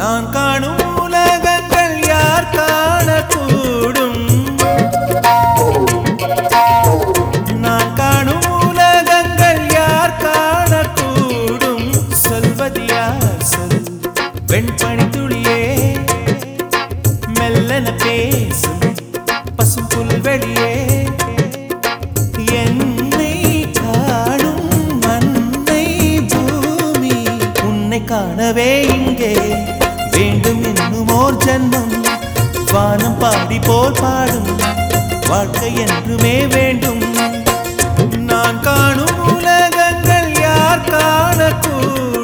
நான் காணும் உலகங்கள் யார் காணக்கூடும் நான் காணும் உலகங்கள் யார் காணக்கூடும் சொல்வது யார் சொல் வெண்பனி துளியே மெல்லன பேசும் பசும் புல்வெளியே என்னை காணும் மண்ணை பூமி உன்னை காணவே இங்கே வேண்டும் என்னும் ஓர் ஜன்மம் வானம் பாடி போல் பாடும் வாழ்க்கை என்றுமே வேண்டும் நான் காணும் உலகங்கள் யார் காணக்கூடும்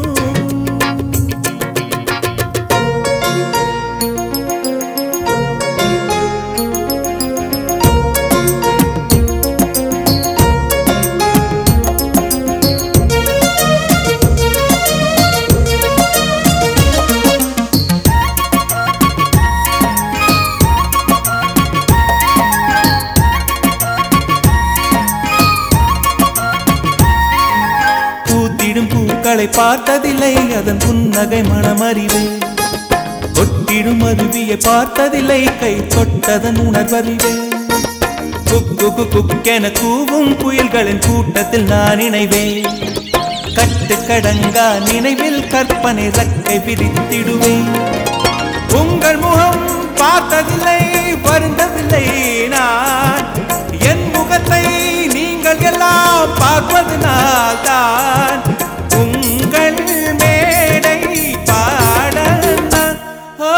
பூத்திடும் பூக்களை பார்த்ததில்லை அதன் புன்னகை மனமறிவு கொட்டிடும் அருவியை பார்த்ததில்லை கை தொட்டதன் உணர்வறிவு குக்கு குக்கு குக்கென கூவும் புயல்களின் கூட்டத்தில் நான் இணைவேன் கட்டு கடங்கா நினைவில் கற்பனை ரக்கை விரித்திடுவேன் உங்கள் முகம் பார்த்ததில்லை வருந்தவில்லை நான் என் முகத்தை நீங்கள் எல்லாம் பார்ப்பதனால் தான் உங்கள் மேடை பாட நான். ஓ,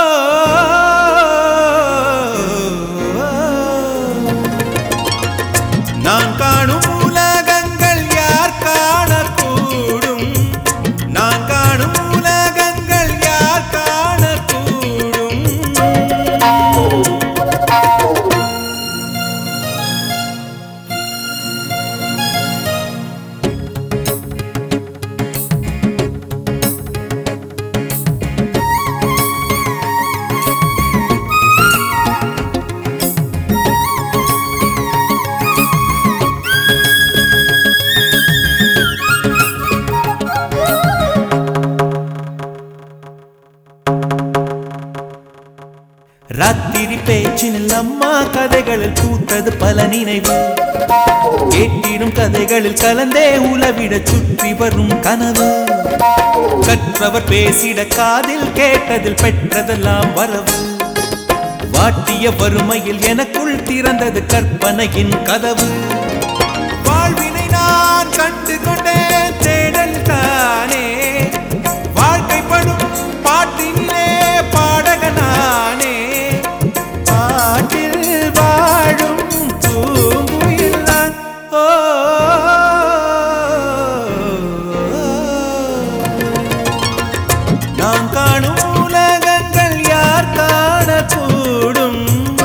நான் காணும் உலகங்கள் யார் காணக்கூடும் நான் காணும் உலகங்கள் யார் காணக்கூடும் ராத்திரி பேச்சினில் அம்மா கதைகளில் பூத்தது பல நினைவு கேட்டிடும் கதைகளில் கலந்தே உலவிட சுற்றி வரும் கனவு கற்றவர் பேசிட காதில் கேட்டதில் பெற்றதெல்லாம் வரவு வாட்டிய வறுமையில் எனக்குள் திறந்தது கற்பனையின் கதவு வாழ்வினை நான் கண்டு கொண்டேன் தேடல் தானே வாழ்க்கைப்படும் பாட்டினிலே பாடகனானே பாட்டில் வாழும் பூங்குயில் நான் ஓ நான் காணும் உலகங்கள் யார் காணக்கூடும்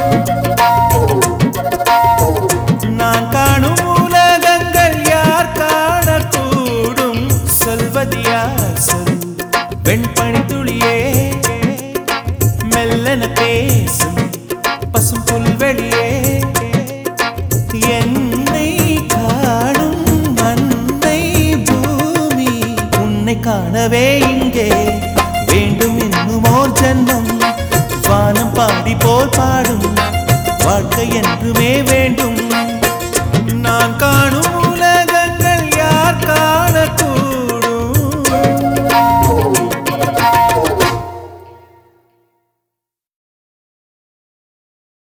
நான் காணும் உலகங்கள் யார் காணக்கூடும் சொல்வது யார் சொல் வெண்பனி துளியே மெல்லன பேசும் பசும் புல்வெளியே என்னை காணும் மண்ணை பூமி உன்னை காணவே இங்கே வேண்டும்